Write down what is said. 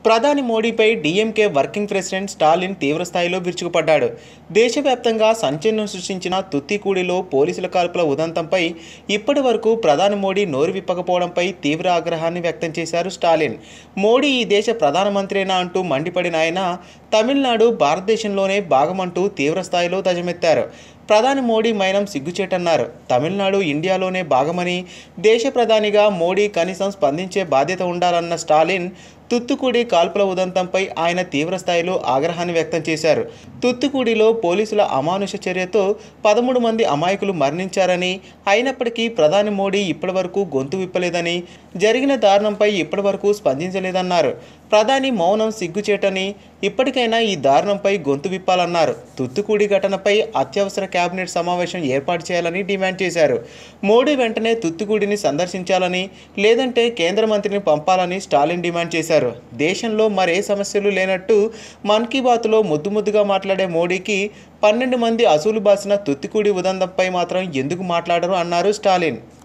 ప్రధాని మోడీపై DMK working president Stalin తీవ్రస్థాయిలో విరుచుకుపడ్డాడు దేశవ్యాప్తంగా సంచలనం సృష్టించిన తుత్తికూడిలో పోలీసుల కాల్పుల ఉదంతంపై ఇప్పటి వరకు ప్రధాని మోడీ నోరు విప్పకపోవడంపై తీవ్ర ఆగ్రహాన్ని వ్యక్తం చేశారు స్టాలిన్ మోడీ ఈ దేశ ప్రధానమంత్రేనా అంటూ మండిపడిన ఆయన తమిళనాడు భారతదేశంలోనే భాగమంటూ తీవ్రస్థాయిలో ధ్వజమెత్తారు ప్రధాని మోడీ మైనం సిగ్గుచేటన్నారు తమిళనాడు ఇండియాలోనే భాగమని దేశ ప్రధానిగా మోడీ కనీసం స్పందించే బాధ్యత ఉండాలన్న స్టాలిన్ తుత్తుకుడి కాల్పుల ఉదంతంపై ఆయన తీవ్రస్థాయిలో ఆగ్రహాన్ని వ్యక్తం చేశారు తుత్తుకుడిలో పోలీసుల అమానుష చర్యతో పదమూడు మంది అమాయకులు మరణించారని అయినప్పటికీ ప్రధాని మోడీ ఇప్పటివరకు గొంతు విప్పలేదని జరిగిన దారుణంపై ఇప్పటివరకు స్పందించలేదన్నారు ప్రధాని మౌనం సిగ్గుచేటని ఇప్పటికైనా ఈ దారుణంపై గొంతు విప్పాలన్నారు తుత్తుకుడి ఘటనపై అత్యవసర కేబినెట్ సమావేశం ఏర్పాటు చేయాలని డిమాండ్ చేశారు మోడీ వెంటనే తుత్తుకుడిని సందర్శించాలని లేదంటే కేంద్ర మంత్రిని పంపాలని స్టాలిన్ డిమాండ్ చేశారు దేశంలో మరే సమస్యలు లేనట్టు మన్ కీ బాత్లో ముద్దు ముద్దుగా మాట్లాడే మోడీకి పన్నెండు మంది అసూలు బాసిన తుత్తికుడి ఉదంతంపై మాత్రం ఎందుకు మాట్లాడరు అన్నారు స్టాలిన్